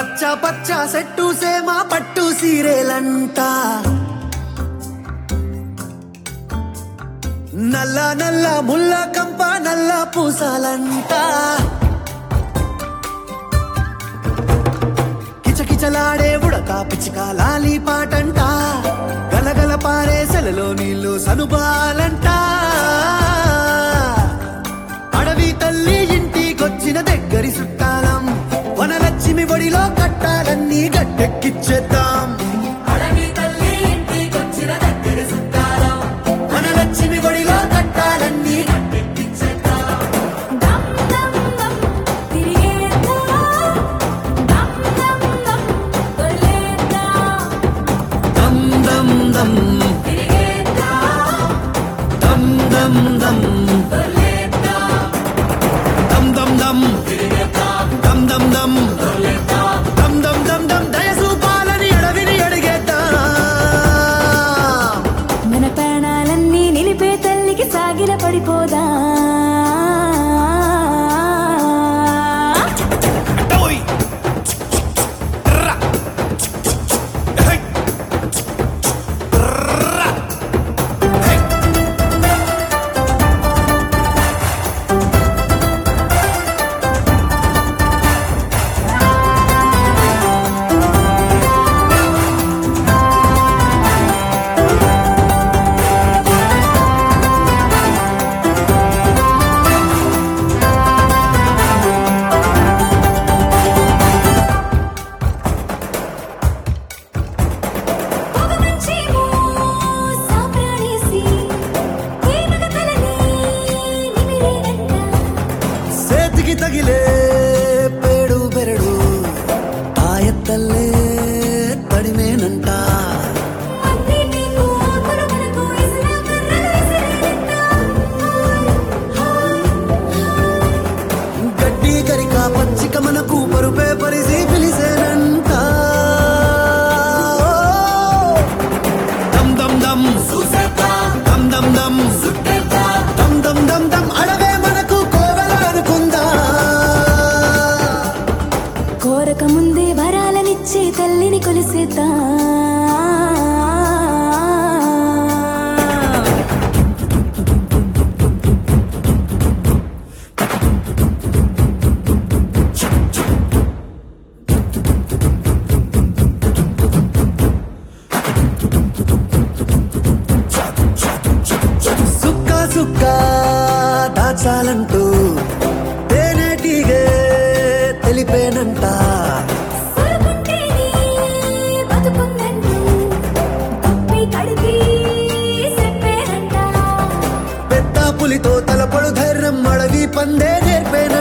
పచ్చ పచ్చ సెట్టు సేమ పట్టు సీరేలంట నల్ల నల్ల ముల్ల కంప నల్ల పూసాలంట కిచకిచలాడే ఉడక పిచ్చిక లాలి పాటంట గలగల పారే సెలలో నీళ్లు సనుబాలంట అడవి తల్లి ఇంటికొచ్చిన దగ్గరి చుట్టాలం వనలక్ష్మి ఒడిలో కట్టాలన్నీ గట్టెక్కిచ్చేద్దాం అడవి తల్లి ఇంటికొచ్చిన దగ్గర చుట్టాలం వనలక్ష్మి ఒడిలో కట్టాలన్నీ దమ్ దమ్ దమ్ తిరిగేద్దా దమ్ దమ్ దమ్ తొలేద్దా దమ్ దమ్ దమ్ తిరిగేద్దా దమ్ దమ్ దమ్ తొలేద్దా దమ్ దమ్ దమ్ తిరిగేద్దా దమ్ దమ్ దమ్ తొలేద్దా దమ్ దమ్ దమ్ దమ్ దయసూపాలని అడవిని అడిగేద్దాం మన ప్రాణాలన్నీ నిలిపే తల్లికి సాగిల పడిపోదా ఓయ్ రా హై రా హై పొగ మంచేమో సాంబ్రాణేసి ఏనుగ తలని నిమిరేనంట సేతికి తగిలే పేడు బెరడు ఆయత్తల్లే తడిమేనంట అన్నీ నీకు ఆకులు మనకు ఇసిరా కర్రలు ఇసిరేనంట గడ్డి కరిక పచ్చిక మనకు పరుపే పరిసి పిలిసేనంట దమ్ దమ్ దమ్ చూసేద్దా దమ్ దమ్ దమ్ చుట్టేద్దా దమ్ దమ్ దమ్ దమ్ అడవే మనకు కోవెల అనుకుందా కోరక ముందే వరాలనిచ్చే తల్లిని కొలిసేద్దా సుక్క సుక్క దాచాలంటూ తేనెటీగే తెలిపేనంట సరుకుంటేనే బతుకుందంటూ తప్పి కడిగి చెప్పేనంట పెద్ద పులితో తలపడు ధైర్యం అడవి పందే నేర్పేనంట